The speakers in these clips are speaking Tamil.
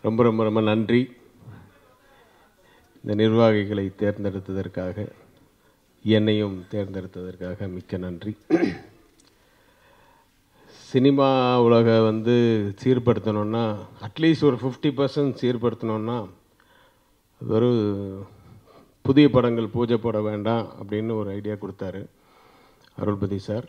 ரொம்ப ரொம்ப ரொம்ப நன்றி இந்த நிர்வாகிகளை தேர்ந்தெடுத்ததற்காக என்னையும் தேர்ந்தெடுத்ததற்காக மிக்க நன்றி சினிமா உலக வந்து சீர்படுத்தணும்னா அட்லீஸ்ட் ஒரு ஃபிஃப்டி பர்சன்ட் சீர்படுத்தணும்னா ஒரு புதிய படங்கள் பூஜை போட வேண்டாம் அப்படின்னு ஒரு ஐடியா கொடுத்தாரு அருள்பதி சார்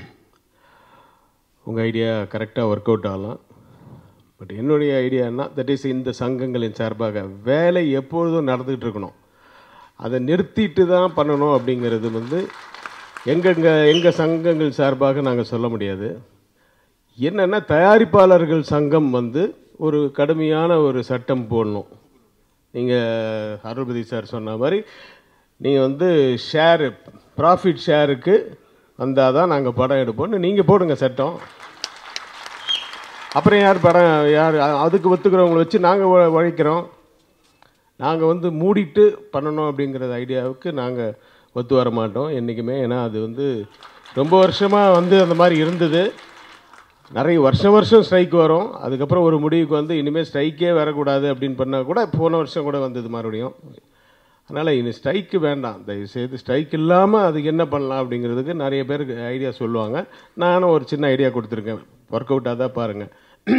உங்கள் ஐடியா கரெக்டாக ஒர்க் அவுட் ஆகலாம் பட் என்னுடைய ஐடியானா தட் இஸ் இந்த சங்கங்களின் சார்பாக வேலை எப்பொழுதும் நடந்துகிட்டு இருக்கணும் அதை நிறுத்திட்டு தான் பண்ணணும் அப்படிங்கிறது வந்து எங்கெங்க எங்கள் சங்கங்கள் சார்பாக நாங்கள் சொல்ல முடியாது என்னென்னா தயாரிப்பாளர்கள் சங்கம் வந்து ஒரு கடுமையான ஒரு சட்டம் போடணும் நீங்கள் அருள்பதி சார் சொன்ன மாதிரி நீங்கள் வந்து ஷேரு ப்ராஃபிட் ஷேருக்கு வந்தால் தான் நாங்கள் படம் எடுப்போம்னு நீங்கள் போடுங்க சட்டம் அப்புறம் யார் படம் யார் அ- அதுக்கு ஒத்துக்கிறவங்கள வச்சு நாங்கள் உழைக்கிறோம் நாங்கள் வந்து மூடிட்டு பண்ணணும் அப்படிங்கிற ஐடியாவுக்கு நாங்கள் ஒத்து வர மாட்டோம் என்றைக்குமே ஏன்னா அது வந்து ரொம்ப வருஷமாக வந்து அந்த மாதிரி இருந்தது நிறைய வருஷம் வருஷம் ஸ்ட்ரைக் வரும் அதுக்கப்புறம் ஒரு முடிவுக்கு வந்து இனிமேல் ஸ்ட்ரைக்கே வரக்கூடாது அப்படின்னு பண்ணால் கூட போன வருஷம் கூட வந்தது மறுபடியும் அதனால் இனி ஸ்ட்ரைக்கு வேண்டாம் தயவுசெய்து ஸ்ட்ரைக் இல்லாமல் அதுக்கு என்ன பண்ணலாம் அப்படிங்கிறதுக்கு நிறைய பேருக்கு ஐடியா சொல்லுவாங்க நானும் ஒரு சின்ன ஐடியா கொடுத்துருக்கேன் ஒர்க் அவுட் தான் பாருங்கள்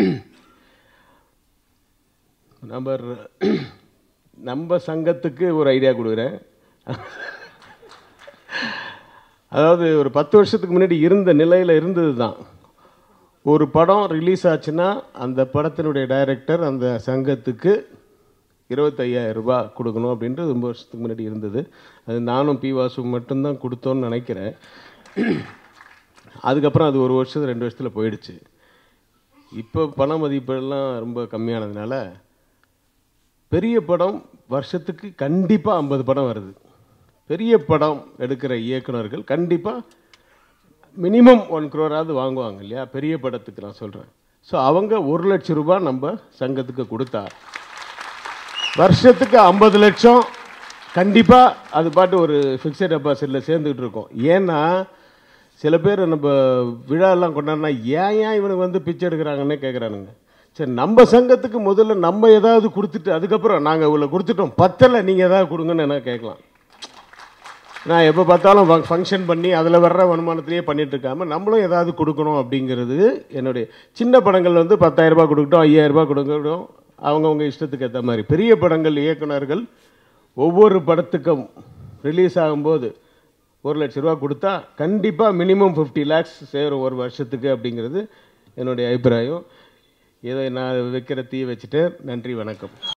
நம்பர் நம்ம சங்கத்துக்கு ஒரு ஐடியா கொடுக்குறேன் அதாவது ஒரு பத்து வருஷத்துக்கு முன்னாடி இருந்த நிலையில் இருந்தது தான் ஒரு படம் ரிலீஸ் ஆச்சுன்னா அந்த படத்தினுடைய டைரக்டர் அந்த சங்கத்துக்கு இருபத்தையாயிரம் ரூபாய் கொடுக்கணும் அப்படின்ட்டு ரொம்ப வருஷத்துக்கு முன்னாடி இருந்தது அது நானும் பி வாசு மட்டும்தான் கொடுத்தோன்னு நினைக்கிறேன் அதுக்கப்புறம் அது ஒரு வருஷம் ரெண்டு வருஷத்தில் போயிடுச்சு இப்போ பண மதிப்பெல்லாம் ரொம்ப கம்மியானதுனால பெரிய படம் வருஷத்துக்கு கண்டிப்பாக ஐம்பது படம் வருது பெரிய படம் எடுக்கிற இயக்குனர்கள் கண்டிப்பாக மினிமம் ஒன் க்ரோராவது வாங்குவாங்க இல்லையா பெரிய படத்துக்கு நான் சொல்கிறேன் ஸோ அவங்க ஒரு லட்சம் ரூபாய் நம்ம சங்கத்துக்கு கொடுத்தா வருஷத்துக்கு ஐம்பது லட்சம் கண்டிப்பாக அது பாட்டு ஒரு ஃபிக்ஸட் டெபாசிட்டில் சேர்ந்துக்கிட்டு இருக்கோம் ஏன்னா சில பேர் நம்ம விழாலாம் கொண்டாடினா ஏன் ஏன் இவனுக்கு வந்து பிச்சை எடுக்கிறாங்கன்னே கேட்குறானுங்க சரி நம்ம சங்கத்துக்கு முதல்ல நம்ம ஏதாவது கொடுத்துட்டு அதுக்கப்புறம் நாங்கள் இவ்வளோ கொடுத்துட்டோம் பத்தலை நீங்கள் ஏதாவது கொடுங்கன்னு என்ன கேட்கலாம் நான் எப்போ பார்த்தாலும் ஃபங்க்ஷன் பண்ணி அதில் வர்ற வருமானத்திலேயே பண்ணிட்டு இருக்காம நம்மளும் ஏதாவது கொடுக்கணும் அப்படிங்கிறது என்னுடைய சின்ன படங்கள் வந்து 10000 ரூபாய் கொடுக்கட்டும் 5000 ரூபாய் கொடுக்கட்டும் அவங்கவுங்க இஷ்டத்துக்கு ஏற்ற மாதிரி பெரிய படங்கள் இயக்குனர்கள் ஒவ்வொரு படத்துக்கும் ரிலீஸ் ஆகும்போது ஒரு லட்ச ரூபா கொடுத்தா கண்டிப்பாக மினிமம் ஃபிஃப்டி லேக்ஸ் சேரும் ஒரு வருஷத்துக்கு அப்படிங்கிறது என்னுடைய அபிப்பிராயம் இதை நான் வைக்கிற தீ வச்சுட்டு நன்றி வணக்கம்